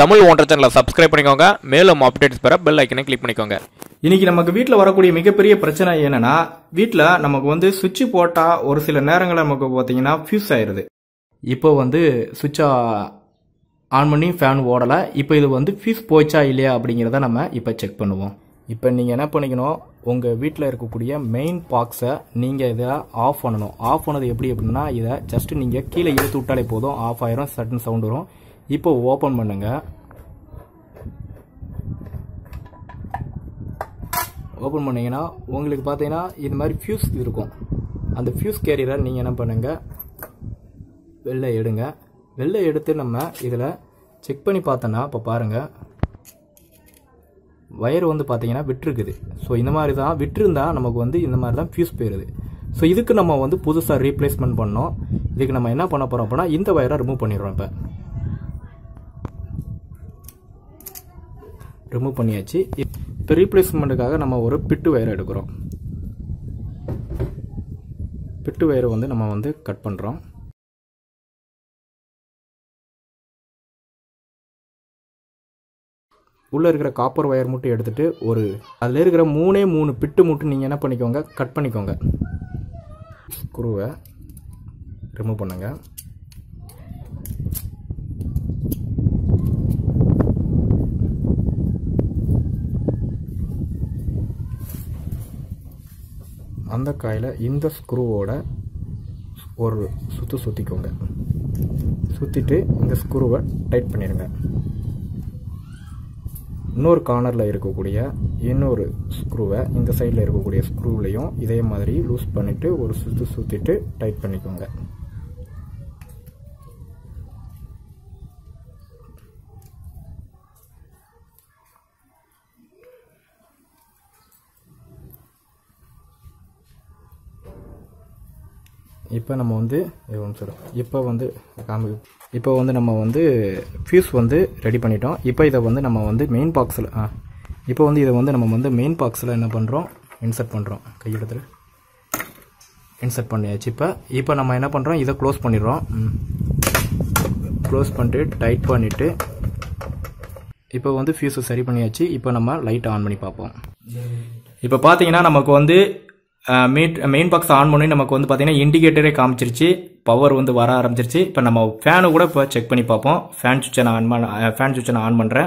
தமிழ் ஒன்றரை சேனலை சப்ஸ்கிரைப் பண்ணிக்கோங்க மேலும் அப்டேட்ஸ் பெற பெல் ஐக்கனை கிளிக் பண்ணிக்கோங்க இன்னைக்கு நமக்கு வீட்டில் வரக்கூடிய மிகப்பெரிய பிரச்சனை என்னன்னா வீட்டில் நமக்கு வந்து சுவிட்ச் போட்டால் ஒரு சில நேரங்களில் நமக்கு பார்த்தீங்கன்னா ஃபியூஸ் ஆயிடுது இப்போ வந்து சுவிட்சை ஆன் பண்ணி ஃபேன் ஓடலை இப்போ இது வந்து ஃபியூஸ் போச்சா இல்லையா அப்படிங்கிறத நம்ம இப்போ செக் பண்ணுவோம் இப்போ நீங்கள் என்ன பண்ணிக்கணும் உங்கள் வீட்டில் இருக்கக்கூடிய மெயின் பாக்ஸை நீங்கள் இதை ஆஃப் பண்ணணும் ஆஃப் பண்ணது எப்படி அப்படின்னா இதை ஜஸ்ட் நீங்கள் கீழே இழுத்து விட்டாலே போதும் ஆஃப் ஆயிரும் சட்டன் சவுண்ட் வரும் இப்போ ஓப்பன் பண்ணுங்கள் ஓப்பன் பண்ணீங்கன்னா உங்களுக்கு பார்த்தீங்கன்னா இது மாதிரி ஃபியூஸ் இருக்கும் அந்த ஃபியூஸ் கேரியரை நீங்கள் என்ன பண்ணுங்க வெளில எடுங்க வெளில எடுத்து நம்ம இதில் செக் பண்ணி பார்த்தோன்னா இப்போ பாருங்கள் வயர் வந்து பார்த்தீங்கன்னா விட்டுருக்குது ஸோ இந்த மாதிரி தான் விட்டுருந்தா நமக்கு வந்து இந்த மாதிரி தான் ஃபியூஸ் போயிடுது ஸோ இதுக்கு நம்ம வந்து புதுசாக ரீப்ளேஸ்மெண்ட் பண்ணோம் இதுக்கு நம்ம என்ன பண்ண போகிறோம் அப்படின்னா இந்த வயரை ரிமூவ் பண்ணிடுறோம் இப்போ ரிமூவ் பண்ணியாச்சு இப்போ ரீப்ளேஸ்மெண்ட்டுக்காக நம்ம ஒரு பிட்டு வயர் எடுக்கிறோம் பிட்டு வயரை வந்து நம்ம வந்து கட் பண்ணுறோம் உள்ளே இருக்கிற காப்பர் ஒயர் மட்டும் எடுத்துட்டு ஒரு அதில் இருக்கிற மூணே மூணு பிட்டு மட்டும் நீங்கள் என்ன பண்ணிக்கோங்க கட் பண்ணிக்கோங்க ஸ்க்ரூவை ரிமூவ் பண்ணுங்க அந்த காயில் இந்த ஸ்க்ரூவோட ஒரு சுற்று சுற்றிக்கோங்க சுற்றிட்டு இந்த ஸ்க்ரூவை டைட் பண்ணிடுங்க இன்னொரு கார்னரில் இருக்கக்கூடிய இன்னொரு ஸ்க்ரூவை இந்த சைடில் இருக்கக்கூடிய ஸ்க்ரூவிலையும் இதே மாதிரி லூஸ் பண்ணிவிட்டு ஒரு சுற்று சுற்றிட்டு டைட் பண்ணிக்கோங்க இப்போ நம்ம வந்து சார் இப்போ வந்து காமி இப்போ வந்து நம்ம வந்து ஃபியூஸ் வந்து ரெடி பண்ணிட்டோம் இப்போ இதை வந்து நம்ம வந்து மெயின் பாக்ஸில் ஆ இப்போ வந்து இதை வந்து நம்ம வந்து மெயின் பாக்ஸில் என்ன பண்ணுறோம் இன்சர்ட் பண்ணுறோம் கையெழுத்தில் இன்சர்ட் பண்ணியாச்சு இப்போ இப்போ நம்ம என்ன பண்ணுறோம் இதை க்ளோஸ் பண்ணிடுறோம் க்ளோஸ் பண்ணிட்டு டைட் பண்ணிவிட்டு இப்போ வந்து ஃபியூஸை சரி பண்ணியாச்சு இப்போ நம்ம லைட் ஆன் பண்ணி பார்ப்போம் இப்போ பார்த்தீங்கன்னா நமக்கு வந்து மெயின் மெயின் பாக்ஸ் ஆன் பண்ணி நமக்கு வந்து பார்த்தீங்கன்னா இண்டிகேட்டரே காமிச்சிருச்சு பவர் வந்து வர ஆரம்பிச்சிருச்சு இப்போ நம்ம ஃபேனு கூட இப்போ செக் பண்ணி பார்ப்போம் ஃபேன் சுவிட்சை நான் ஆன் பண்ண ஃபேன் சுவிட்சை நான் ஆன் பண்ணுறேன்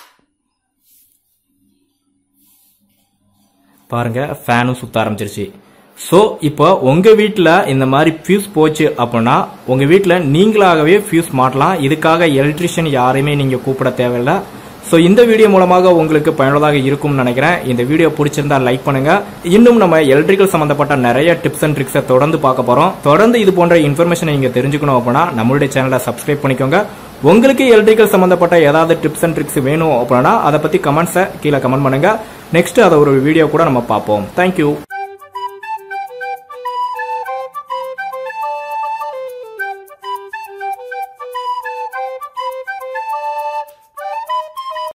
பாருங்க ஃபேனும் சுத்த ஆரம்பிச்சிருச்சு ஸோ இப்போ உங்கள் வீட்டில் இந்த மாதிரி ஃபியூஸ் போச்சு அப்படின்னா உங்கள் வீட்டில் நீங்களாகவே ஃபியூஸ் மாட்டலாம் இதுக்காக எலக்ட்ரிஷியன் யாரையுமே நீங்கள் கூப்பிட தேவையில்லை ஸோ இந்த வீடியோ மூலமாக உங்களுக்கு பயனுள்ளதாக இருக்கும்னு நினைக்கிறேன் இந்த வீடியோ பிடிச்சிருந்தா லைக் பண்ணுங்க இன்னும் நம்ம எலக்ட்ரிக்கல் சம்பந்தப்பட்ட நிறைய டிப்ஸ் அண்ட் ட்ரிக்ஸை தொடர்ந்து பார்க்க போறோம் தொடர்ந்து இது போன்ற இன்ஃபர்மேஷனை நீங்க தெரிஞ்சுக்கணும் அப்படின்னா நம்மளுடைய சேனலை சப்ஸ்கிரைப் பண்ணிக்கோங்க உங்களுக்கு எலக்ட்ரிக்கல் சம்பந்தப்பட்ட ஏதாவது டிப்ஸ் அண்ட் ட்ரிக்ஸ் வேணும் அப்படின்னா அதை பத்தி கமெண்ட்ஸை கீழே கமெண்ட் பண்ணுங்க நெக்ஸ்ட் அதை ஒரு வீடியோ கூட நம்ம பார்ப்போம் தேங்க்யூ